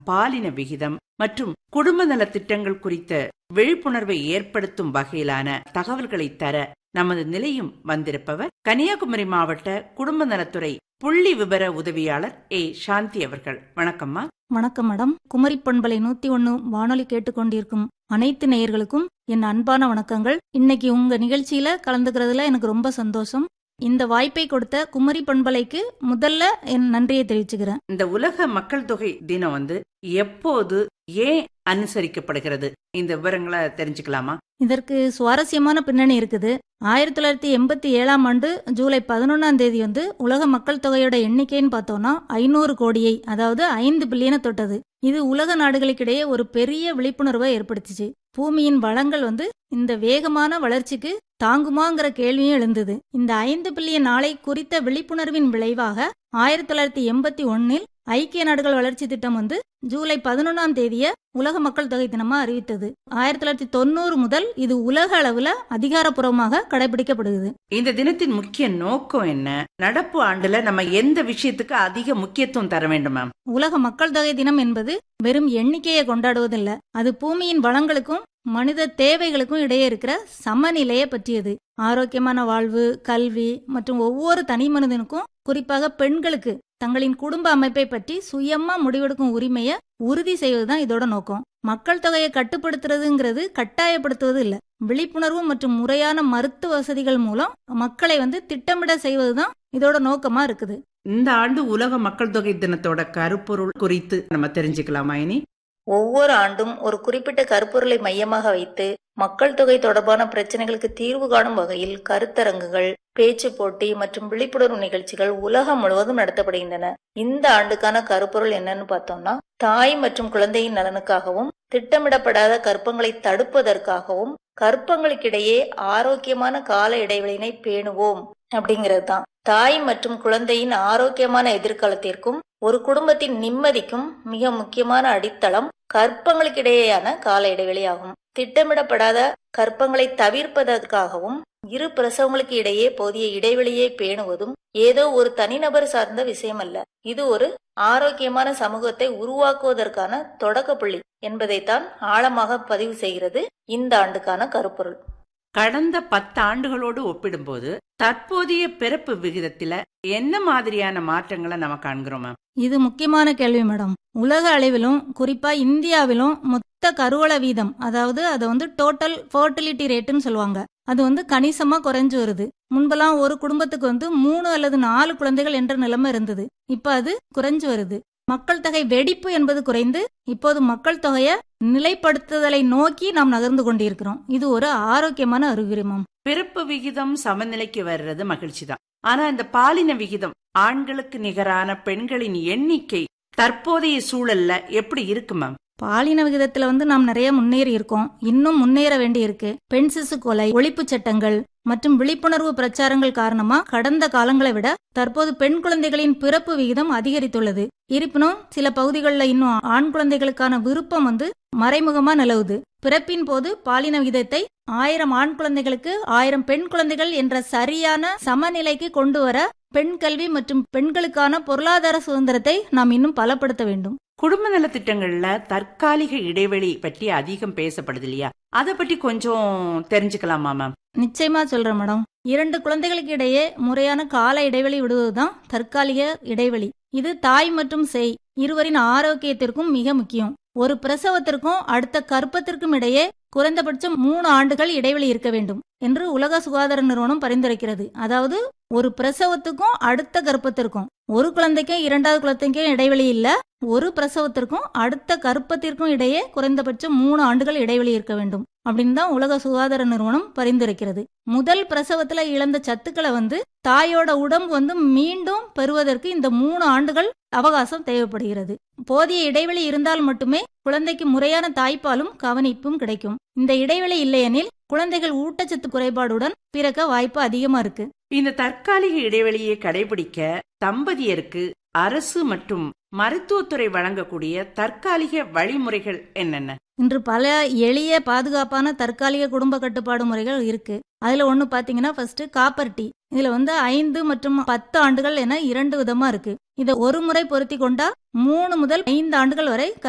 பாலின விகிதம் மற்றும் குடும்ப நல திட்டங்கள் குறித்த விழிப்புணர்வை ஏற்படுத்தும் வகையிலான தகவல்களை தர நமது நிலையம் வந்திருப்பவர் கன்னியாகுமரி மாவட்ட குடும்ப நலத்துறை புள்ளி விவர உதவியாளர் ஏ சாந்தி அவர்கள் வணக்கம்மா வணக்கம் மேடம் குமரி பண்பலை நூத்தி ஒன்னு வானொலி கேட்டுக்கொண்டிருக்கும் அனைத்து நேயர்களுக்கும் என் அன்பான வணக்கங்கள் இன்னைக்கு உங்க நிகழ்ச்சியில கலந்துக்கிறதுல எனக்கு ரொம்ப சந்தோஷம் இந்த வாய்ப்பை கொடுத்த குமரி பண்பலைக்கு முதல்ல என் நன்றியை தெரிவிச்சுக்கிறேன் இந்த உலக மக்கள் தொகை தினம் வந்து எப்போது ஏன் அனுசரிக்கப்படுகிறது இந்த விவரங்களை தெரிஞ்சுக்கலாமா இதற்கு சுவாரஸ்யமான பின்னணி இருக்குது ஆயிரத்தி தொள்ளாயிரத்தி எண்பத்தி ஏழாம் ஆண்டு ஜூலை பதினொன்னாம் தேதி வந்து உலக மக்கள் தொகையோட எண்ணிக்கைன்னு பார்த்தோம்னா ஐநூறு கோடியை அதாவது ஐந்து பில்லியனை தொட்டது இது உலக நாடுகளுக்கிடையே ஒரு பெரிய விழிப்புணர்வை ஏற்படுத்திச்சு பூமியின் வளங்கள் வந்து இந்த வேகமான வளர்ச்சிக்கு தாங்குமாங்கிற கேள்வியும் எழுந்தது இந்த ஐந்து பில்லியன் நாளை குறித்த விழிப்புணர்வின் விளைவாக ஆயிரத்தி தொள்ளாயிரத்தி எண்பத்தி ஒன்னில் ஐக்கிய நாடுகள் வளர்ச்சி திட்டம் வந்து ஜூலை பதினொன்னாம் தேதிய உலக மக்கள் தொகை தினமா அறிவித்தது ஆயிரத்தி தொள்ளாயிரத்தி தொண்ணூறு முதல் இது உலக அளவுல அதிகாரப்பூர்வமாக கடைபிடிக்கப்படுகிறது இந்த தினத்தின் முக்கிய நோக்கம் என்ன நடப்பு ஆண்டுல நம்ம எந்த விஷயத்துக்கு அதிக முக்கியத்துவம் தர வேண்டும் மேம் உலக மக்கள் தொகை தினம் என்பது வெறும் எண்ணிக்கையை கொண்டாடுவதில்ல அது பூமியின் வளங்களுக்கும் மனித தேவைகளுக்கும் இடையே இருக்கிற சமநிலையை பற்றியது ஆரோக்கியமான வாழ்வு கல்வி மற்றும் ஒவ்வொரு தனி மனிதனுக்கும் குறிப்பாக பெண்களுக்கு தங்களின் குடும்ப அமைப்பை பற்றி சுயமா முடிவெடுக்கும் உரிமையை உறுதி செய்வதுதான் இதோட நோக்கம் மக்கள் தொகையை கட்டுப்படுத்துறதுங்கிறது கட்டாயப்படுத்துவது இல்ல விழிப்புணர்வு மற்றும் முறையான மருத்துவ வசதிகள் மூலம் மக்களை வந்து திட்டமிட செய்வதுதான் இதோட நோக்கமா இருக்குது இந்த ஆண்டு உலக மக்கள் தொகை தினத்தோட கருப்பொருள் குறித்து நம்ம தெரிஞ்சுக்கலாமா இனி ஒவ்வொரு ஆண்டும் ஒரு குறிப்பிட்ட கருப்பொருளை மையமாக வைத்து மக்கள் தொகை தொடர்பான பிரச்சனைகளுக்கு தீர்வு காணும் வகையில் கருத்தரங்குகள் பேச்சு போட்டி மற்றும் விழிப்புணர்வு நிகழ்ச்சிகள் உலகம் முழுவதும் நடத்தப்படுகின்றன இந்த ஆண்டுக்கான கருப்பொருள் என்னன்னு பார்த்தோம்னா தாய் மற்றும் குழந்தையின் நலனுக்காகவும் திட்டமிடப்படாத கற்பங்களை தடுப்பதற்காகவும் கற்பங்களுக்கிடையே ஆரோக்கியமான கால இடைவெளியினை பேணுவோம் அப்படிங்கிறது தான் தாய் மற்றும் குழந்தையின் ஆரோக்கியமான எதிர்காலத்திற்கும் ஒரு குடும்பத்தின் நிம்மதிக்கும் மிக முக்கியமான அடித்தளம் கற்பங்களுக்கிடையேயான கால இடைவெளி ஆகும் திட்டமிடப்படாத கற்பங்களை தவிர்ப்பதற்காகவும் இரு பிரசவங்களுக்கு இடையே போதிய இடைவெளியை பேணுவதும் ஏதோ ஒரு தனிநபர் சார்ந்த விஷயம் அல்ல இது ஒரு ஆரோக்கியமான சமூகத்தை உருவாக்குவதற்கான தொடக்க புள்ளி என்பதைத்தான் ஆழமாக பதிவு செய்கிறது இந்த ஆண்டுக்கான கருப்பொருள் கடந்த பத்து ஆண்டுகளோடு ஒப்பிடும்போது தற்போதைய பிறப்பு விகிதத்துல என்ன மாதிரியான மாற்றங்களை நம்ம காண்கிறோம் மேம் இது முக்கியமான கேள்வி மேடம் உலக அளவிலும் குறிப்பா இந்தியாவிலும் மொத்த கருவள வீதம் அதாவது அதை வந்து டோட்டல் ஃபர்டிலிட்டி ரேட்டுன்னு சொல்லுவாங்க அது வந்து கணிசமா குறைஞ்சு வருது முன்பெல்லாம் ஒரு குடும்பத்துக்கு வந்து மூணு அல்லது நாலு குழந்தைகள் என்ற நிலைமை இருந்தது இப்ப அது குறைஞ்சு வருது மக்கள் தொகை வெடிப்பு என்பது குறைந்து இப்போது மக்கள் தொகையை நிலைப்படுத்துதலை நோக்கி நாம் நகர்ந்து கொண்டிருக்கிறோம் இது ஒரு ஆரோக்கியமான அறிகுறிமம் பிறப்பு விகிதம் சமநிலைக்கு வர்றது மகிழ்ச்சி தான் ஆனா இந்த பாலின விகிதம் ஆண்களுக்கு நிகரான பெண்களின் எண்ணிக்கை தற்போதைய சூழல்ல எப்படி இருக்கு மேம் பாலின விகிதத்துல வந்து நாம் நிறைய முன்னேறி இருக்கோம் இன்னும் முன்னேற வேண்டி இருக்கு பெண் சிசு கொலை ஒழிப்பு சட்டங்கள் மற்றும் விழிப்புணர்வு பிரச்சாரங்கள் காரணமா கடந்த காலங்களை விட தற்போது பெண் குழந்தைகளின் பிறப்பு விகிதம் அதிகரித்துள்ளது இருப்பினும் சில பகுதிகளில் இன்னும் ஆண் குழந்தைகளுக்கான விருப்பம் வந்து மறைமுகமா நிலவுது பிறப்பின் போது பாலின விகிதத்தை ஆயிரம் ஆண் குழந்தைகளுக்கு ஆயிரம் பெண் குழந்தைகள் என்ற சரியான சமநிலைக்கு கொண்டு வர பெண் கல்வி மற்றும் பெண்களுக்கான பொருளாதார சுதந்திரத்தை நாம் இன்னும் பலப்படுத்த வேண்டும் குடும்ப நல திட்டங்கள்ல தற்காலிக இடைவெளி பற்றி அதிகம் பேசப்படுது இல்லையா அதை பற்றி கொஞ்சம் தெரிஞ்சுக்கலாமா மேம் நிச்சயமா சொல்றேன் மேடம் இரண்டு குழந்தைகளுக்கு இடையே முறையான கால இடைவெளி விடுவதுதான் தற்காலிக இடைவெளி இது தாய் மற்றும் சேய் இருவரின் ஆரோக்கியத்திற்கும் மிக முக்கியம் ஒரு பிரசவத்திற்கும் அடுத்த கற்பத்திற்கும் இடையே குறைந்தபட்சம் மூணு ஆண்டுகள் இடைவெளி இருக்க வேண்டும் என்று உலக சுகாதார நிறுவனம் பரிந்துரைக்கிறது அதாவது ஒரு பிரசவத்துக்கும் அடுத்த கர்ப்பத்திற்கும் ஒரு குழந்தைக்கும் இரண்டாவது குழந்தைக்கும் இடைவெளி இல்ல ஒரு பிரசவத்திற்கும் அடுத்த கர்ப்பத்திற்கும் இடையே குறைந்தபட்சம் மூணு ஆண்டுகள் இடைவெளி இருக்க வேண்டும் அப்படின்னு தான் உலக சுகாதார நிறுவனம் பரிந்துரைக்கிறது முதல் பிரசவத்துல இழந்த சத்துக்களை வந்து தாயோட உடம்பு வந்து மீண்டும் பெறுவதற்கு இந்த மூணு ஆண்டுகள் அவகாசம் தேவைப்படுகிறது போதிய இடைவெளி இருந்தால் மட்டுமே குழந்தைக்கு முறையான தாய்ப்பாலும் கவனிப்பும் கிடைக்கும் இந்த இடைவெளி இல்லையெனில் குழந்தைகள் ஊட்டச்சத்து குறைபாடுடன் பிறக்க வாய்ப்பு அதிகமா இருக்கு இந்த தற்காலிக இடைவெளியை கடைபிடிக்க தம்பதியருக்கு அரசு மற்றும் மருத்துவத்துறை வழங்கக்கூடிய தற்காலிக வழிமுறைகள் என்னென்ன இன்று பல எளிய பாதுகாப்பான தற்காலிக குடும்ப கட்டுப்பாடு முறைகள் இருக்கு அதுல ஒண்ணு பாத்தீங்கன்னா ஃபர்ஸ்ட் காப்பர் டீ இதுல வந்து ஐந்து மற்றும் பத்து ஆண்டுகள் என இரண்டு விதமா இருக்கு இதை ஒரு முறை பொருத்தி கொண்டா மூணு முதல் ஐந்து ஆண்டுகள் வரை